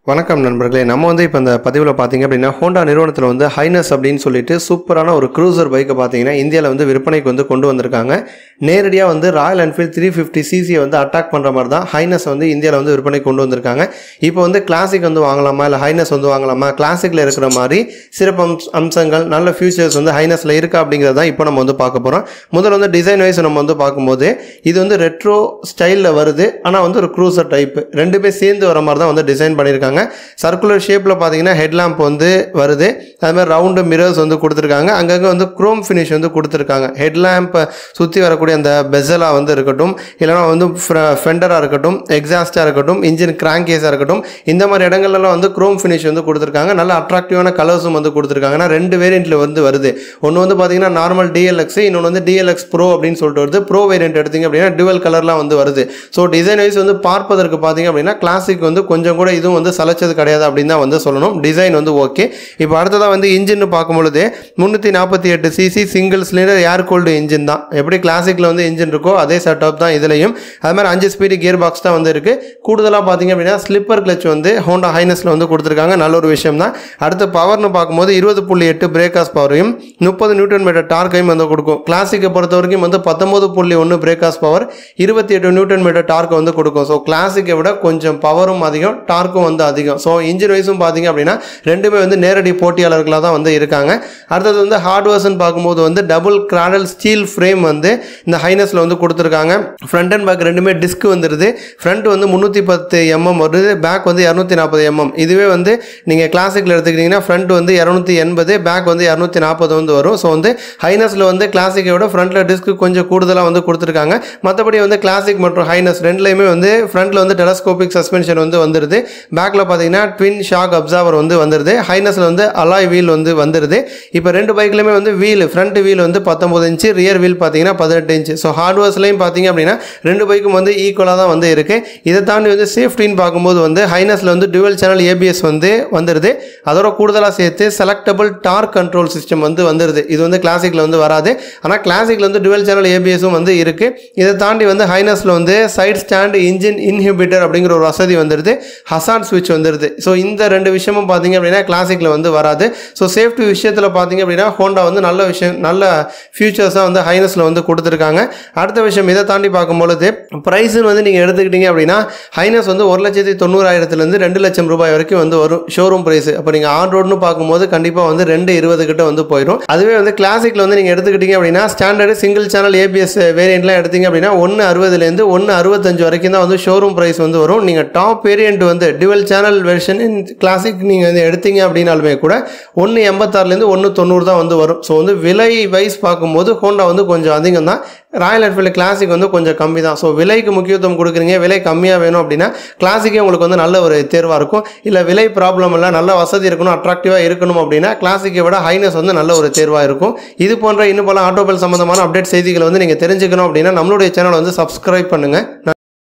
வணக்கம் நண்பர்களே நம்ம வந்து இப்போ இந்த பதிவில் பார்த்தீங்க அப்படின்னா ஹோண்டா நிறுவனத்தில் வந்து ஹைனஸ் அப்படின்னு சொல்லிட்டு சூப்பரான ஒரு க்ரூசர் பைக்கை பார்த்தீங்கன்னா இந்தியாவில் வந்து விற்பனைக்கு வந்து கொண்டு வந்திருக்காங்க நேரடியாக வந்து ராயல் என்ஃபீல்ட் த்ரீ ஃபிஃப்டி சிசியை வந்து அட்டாக் பண்ணுற மாதிரி தான் ஹைனஸ் வந்து இந்தியாவில் வந்து விற்பனைக்கு கொண்டு வந்திருக்காங்க இப்போ வந்து கிளாசிக் வந்து வாங்கலாமா இல்லை ஹைனஸ் வந்து வாங்கலாமா கிளாசிக்கில் இருக்கிற மாதிரி சிறப்பு அம்ச- அம்சங்கள் நல்ல ஃபியூச்சர்ஸ் வந்து ஹைனஸில் இருக்கா அப்படிங்கிறத தான் இப்போ நம்ம வந்து பார்க்க போகிறோம் முதல்ல வந்து டிசைன் வைஸ் நம்ம வந்து பார்க்கும்போது இது வந்து ரெட்ரோ ஸ்டைலில் வருது ஆனால் வந்து ஒரு க்ரூசர் டைப் ரெண்டுமே சேர்ந்து வர மாதிரி தான் வந்து டிசைன் பண்ணியிருக்காங்க சர்க்குலர் ஷேப்பில் பார்த்தீங்கன்னா ஹெட்லாம்ப் வந்து வருது அது மாதிரி ரவுண்டு மிரர்ஸ் வந்து கொடுத்துருக்காங்க அங்கங்கே வந்து குரோம் ஃபினிஷ் வந்து கொடுத்துருக்காங்க ஹெட்லாம்பை சுற்றி வரக்கூடிய அந்த பெசலாக வந்து இருக்கட்டும் இல்லைனா வந்து ஃபெண்டராக இருக்கட்டும் எக்ஸாஸ்டாக இருக்கட்டும் இன்ஜின் கிராங்கேஸாக இருக்கட்டும் இந்த மாதிரி இடங்கள்லாம் வந்து குரோம் ஃபினிஷ் வந்து கொடுத்துருக்காங்க நல்ல அட்ராக்டிவான கலர்ஸும் வந்து கொடுத்துருக்காங்க ஏன்னா ரெண்டு வேரியண்ட்டில் வந்து வருது ஒன்று வந்து பார்த்தீங்கன்னா நார்மல் டிஎல்எக்ஸ் இன்னொன்று வந்து டிஎல்எக்ஸ் ப்ரோ அப்படின்னு சொல்லிட்டு வருது ப்ரோ வேரியண்ட் எடுத்தீங்க அப்படின்னா டுவல் கலர்லாம் வந்து வருது ஸோ டிசைன் வைஸ் வந்து பார்ப்பதற்கு பார்த்தீங்க அப்படின்னா கிளாசிக் வந்து கொஞ்சம் கூட இதுவும் வந்து சலைச்சது கிடையாது அப்படின்னு தான் வந்து சொல்லணும் டிசைன் வந்து ஓகே இப்போ அடுத்ததாக வந்து இன்ஜின் பார்க்கும்பொழுது முந்நூற்றி நாற்பத்தி எட்டு CC single cylinder air cooled engine தான் எப்படி கிளாசிக்கில் வந்து இன்ஜின் இருக்கோ அதே செட்டப் தான் இதுலையும் அது மாதிரி அஞ்சு ஸ்பீடு கியர் பாக்ஸ் தான் வந்து இருக்குது கூடுதலாக பார்த்தீங்க அப்படின்னா ஸ்லிப்பர் கிளச் வந்து ஹோண்டா ஹைனஸில் வந்து கொடுத்துருக்காங்க நல்ல ஒரு விஷயம் தான் அடுத்து பவர்னு பார்க்கும்போது இருபது புள்ளி எட்டு பிரேக்காஸ் பவரையும் முப்பது நியூட்டன் மீட்டர் டார்க்கையும் வந்து கொடுக்கும் கிளாசிக்கை பொறுத்த வரைக்கும் வந்து பத்தொம்பது புள்ளி ஒன்று பிரேக்காஸ் பவர் இருபத்தி எட்டு நியூட்டன் மீட்டர் டார்க் வந்து கொடுக்கும் ஸோ கிளாசிக்கை விட கொஞ்சம் பவரும் அதிகம் டார்க்கும் வந்து அதிகம் ஸோ இன்ஜின் வைஸும் பார்த்தீங்க அப்படின்னா ரெண்டுமே வந்து நேரடி போட்டியாளர்களாக தான் வந்து இருக்காங்க அடுத்தது வந்து ஹார்ட்வேர்ஸ்னு பார்க்கும்போது வந்து டபுள் கிராடல் ஸ்டீல் ஃப்ரேம் வந்து இந்த ஹைனஸில் வந்து கொடுத்துருக்காங்க ஃப்ரண்ட் அண்ட் பேக் ரெண்டுமே டிஸ்க் வந்துடுது ஃப்ரண்ட் வந்து முந்நூற்றி பத்து எம்எம் வருது பேக் வந்து இரநூத்தி நாற்பது எம்எம் இதுவே வந்து நீங்கள் கிளாசிக்கில் எடுத்துக்கிட்டிங்கன்னா ஃப்ரண்ட் வந்து இரநூத்தி எண்பது பேக் வந்து இரநூத்தி நாற்பது வந்து வரும் ஸோ வந்து ஹைனஸில் வந்து கிளாசிக்கை விட ஃப்ரண்ட்டில் டிஸ்க் கொஞ்சம் கூடுதலாக வந்து கொடுத்துருக்காங்க மற்றபடி வந்து கிளாசிக் மற்றும் ஹைனஸ் ரெண்டுலையுமே வந்து ஃப்ரண்ட்டில் வந்து டெலஸ்கோபிக் சஸ்பென்ஷன் வந்து வந்துடுது பேக்கில் பார்த்தீங்கன்னா ட்வின் ஷாக் அப்சர்வர் வந்து வந்துடுது ஹைனஸில் வந்து அலாய் வீல் வந்து வந்துடுது இப்போ ரெண்டு பைக்லையுமே வந்து வீல் ஃப்ரண்ட் வீல் வந்து பத்தொம்பது இன்ச்சு ரியர் வீல் பார்த்தீங்கன்னா பதினெட்டு இன்ச்சு ஸோ ஹார்ட்வேர்ஸ்லையும் பார்த்தீங்க அப்படின்னா ரெண்டு பைக்கும் வந்து ஈக்குவலாக தான் வந்து இருக்குது இதை தாண்டி வந்து சேஃப்டின்னு பார்க்கும்போது வந்து ஹைனஸில் வந்து டுவல் சேனல் ஏபிஎஸ் வந்து வந்துடுது அதோட கூடுதலாக சேர்த்து செலக்டபிள் டார்க் கண்ட்ரோல் சிஸ்டம் வந்து வந்துடுது இது வந்து கிளாசிக்கில் வந்து வராது ஆனால் கிளாசிக்கில் வந்து டுவல் சேனல் ஏபிஎஸும் வந்து இருக்குது இதை தாண்டி வந்து ஹைனஸில் வந்து சைட் ஸ்டாண்ட் இன்ஜின் இன்ஹிபிட்டர் அப்படிங்கிற ஒரு வசதி வந்துடுது ஹசார்ட் ஸ்விட்ச் வந்துடுது ஸோ இந்த ரெண்டு விஷயமும் பார்த்தீங்க அப்படின்னா கிளாசிக்கில் வந்து வராது ஸோ சேஃப்டி விஷயத்தில் பார்த்தீங்க அப்படின்னா ஹோண்டா வந்து நல்ல விஷயம் நல்ல ஃபியூச்சர்ஸாக வந்து ஹைனஸில் வந்து கொடுத்துருக்காங்க அடுத்த விஷயம் இதை தாண்டி பார்க்கும்பொழுது ப்ரைஸ்னு வந்து நீங்கள் எடுத்துக்கிட்டீங்க அப்படின்னா ஹைனஸ் வந்து ஒரு லட்சத்தி தொண்ணூறாயிரத்துலேருந்து ரெண்டு லட்சம் ரூபாய் வரைக்கும் வந்து வரும் ஷோரூம் ப்ரைஸ் அப்போ நீங்கள் ஆன் ரோட்னு பார்க்கும்போது கண்டிப்பாக வந்து ரெண்டு இருபது கிட்ட வந்து போயிடும் அதுவே வந்து கிளாசிக்கில் வந்து நீங்கள் எடுத்துக்கிட்டீங்க அப்படின்னா ஸ்டாண்டர்டு சிங்கிள் சேனல் ஏபிஎஸ் வேரியண்ட்லாம் எடுத்தீங்க அப்படின்னா ஒன்று அறுபதுலேருந்து ஒன்று அறுபத்தஞ்சு வரைக்கும் தான் வந்து ஷோரூம் ப்ரைஸ் வந்து வரும் நீங்கள் டாப் வேரியண்ட் வந்து டுவல் சேனல் வெர்ஷன் கிளாசிக் நீங்கள் வந்து எடுத்தீங்க அப்படின்னாலுமே கூட ஒன்று எண்பத்தாறுலேருந்து ஒன்று தொண்ணூறு தான் வந்து வரும் ஸோ வந்து விலை வைஸ் பார்க்கும்போது ஹோண்டா வந்து கொஞ்சம் அதிகம் தான் ராயல் என்ஃபீல்டு கிளாசிக் வந்து கொஞ்சம் கம்மி தான் ஸோ விலைக்கு முக்கியத்துவம் கொடுக்குறீங்க விலை கம்மியாக வேணும் அப்படின்னா கிளாசிக்கே உங்களுக்கு வந்து நல்ல ஒரு தேர்வாக இருக்கும் இல்லை விலை ப்ராப்ளம் இல்லை நல்ல வசதி இருக்கணும் அட்ராக்டிவாக இருக்கணும் அப்படின்னா கிளாசிக்கை விட ஹைனஸ் வந்து நல்ல ஒரு தேர்வாக இருக்கும் இது போன்ற இன்னும் பல ஆட்டோமொபைல் சம்மந்தமான அப்டேட் செய்திகளை வந்து நீங்கள் தெரிஞ்சுக்கணும் அப்படின்னா நம்மளுடைய சேனலை வந்து சப்ஸ்கிரைப் பண்ணுங்கள்